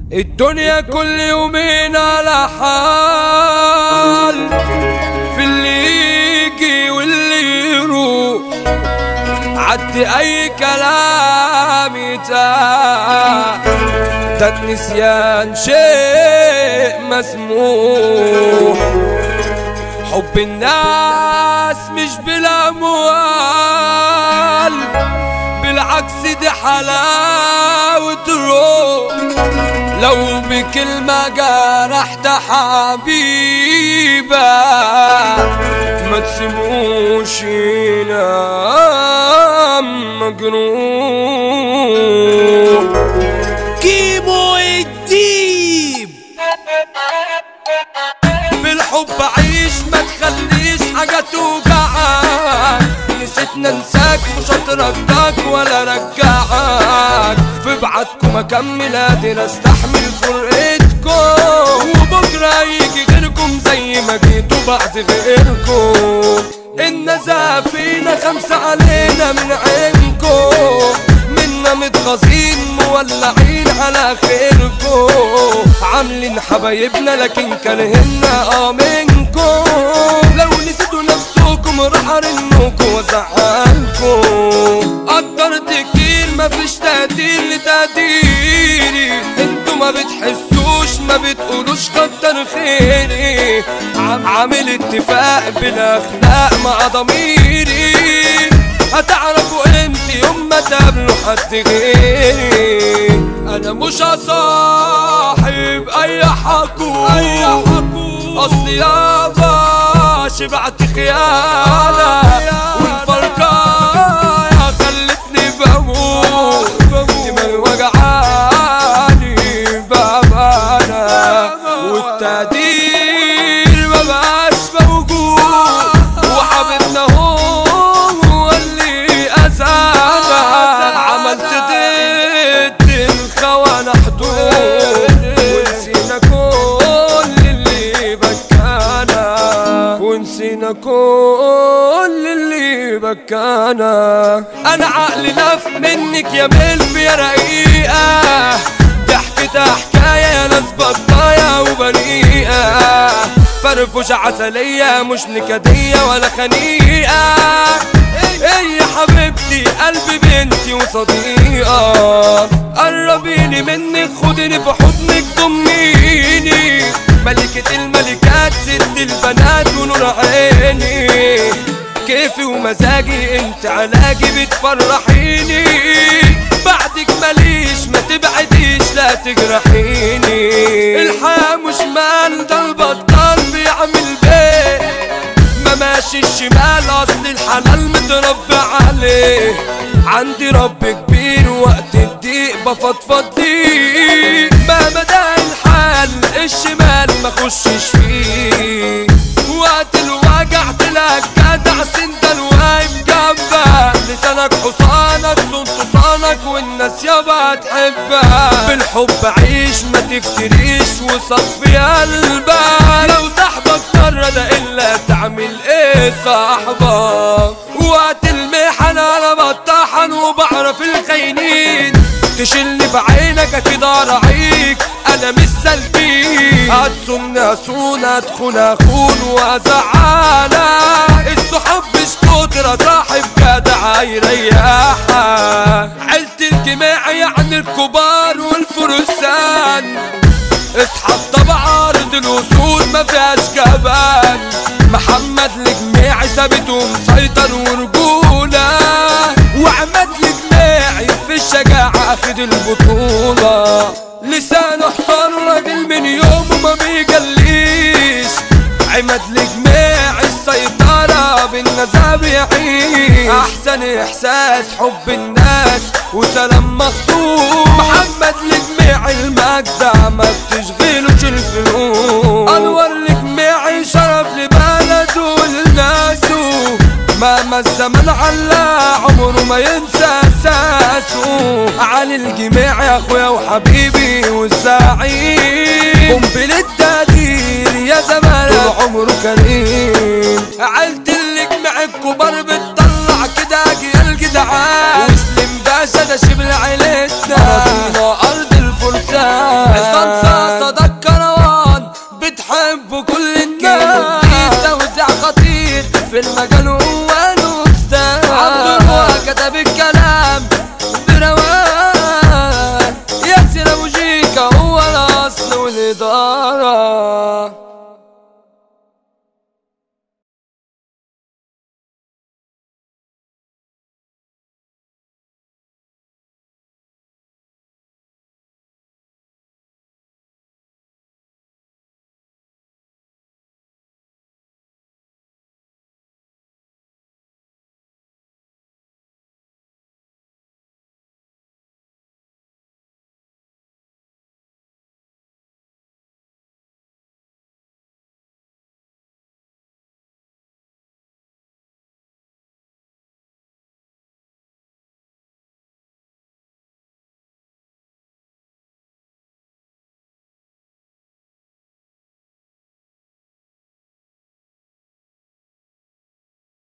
الدنيا كل يومين على حال في اللي يجي واللي يروح عدي اي كلام يتاح ده النسيان شيء مسموح حب الناس مش بالاموال بالعكس دي حلاوة روح لو بكلمة جرحت حبيبة ما تسيبوش ينام مجروح كيمو الديب بالحب عيش ما تخليش حاجة توجعك نسيتنا ننساك مش هترجعك ولا رجعك في بعدكم اكمل قادر استحمل فرقتكم وبكره يجي غيركم زي ما جيتوا بعد غيركم النزاهة فينا خمسة علينا من عينكم منا متغاظين مولعين على خيركم عاملين حبايبنا لكن كرهنا اه منكم لو نسيتوا نفسكم راح ارنكم وازعلكم قدرت كتير مفيش تقدير لتقديري انتوا ما بتحسوش ما بتقولوش كتر خيري عم- عامل اتفاق بالاخلاق مع ضميري هتعرفوا امتى يوم ما تقابلوا حد غيري انا مش هصاحب اي حكوم اي حكوم اصلي يابا شبعت خيانة والفرقة خلتني بموت دماغي وجعاني بأمانة والتقدير مبقاش موجود وحبيبنا هو اللي أذانا عملت ضد الخونة حدود ونسينا كل اللي بكانا ونسينا كل اللي بكانا انا عقلي لف منك يا ملف يا رقيقة ضحكتها حكاية يا ناس بطاية وبريئة فرفوشة عسلية مش نكدية ولا خنيقة ايه يا حبيبتي قلبي بنتي وصديقة قربيني منك خديني في حضنك ضميني ملكة الملكات ست البنات ونور عيني كيفي ومزاجي انت علاجي بتفرحيني بعدك ماليش ما تبعديش لا تجرحيني الحياة مش مال ده البطال بيعمل بيه ما ماشي الشمال اصل الحلال متربى عليه عندي رب كبير وقت الضيق بفضفض ليه ما مدى الحال الشمال ما خشش فيه وقت الوجع تلاقي جدع سندل واقف جنبك لسانك حصانك صنت صانك والناس يابا تحبك بالحب عيش ما تفتريش وصفي قلبك لو صاحبك مرة ده الا تعمل ايه صاحبك وقت المحن انا بطحن وبعرف الخاينين تشيلني في عينك اكيد اراعيك انا مش سلبي هتصن اسون ادخل اخون وازعلك الصحاب مش كتر صاحب جدع يريحك عيلة الجماع يعني الكبار والفرسان اصحى الطبع ارض الوصول ما فيهاش جبان محمد الجماعي ثابت ومسيطر ورجولة وعماد الجماعي في الشجاعة اخد البطولة لسانه حصان راجل من يومه ما بيجليش عماد الجماعي السيطرة بالنزاهة بيعيش احسن احساس حب الناس وسلام مخصوص محمد الجماعي المجدع ما بتشغلوش الفلوس انور الجماعي شرف لبلده ولناسه مهما الزمن علا عمره ما ينسى اساسه علي الجماعي يا اخويا وحبيبي والزعيم قنبلة التقدير يا زمان طول عمره كريم عيلة الجماعي الكبار بتطلع كده اجيال جدعان وسلم باشا ده شبل عيلتنا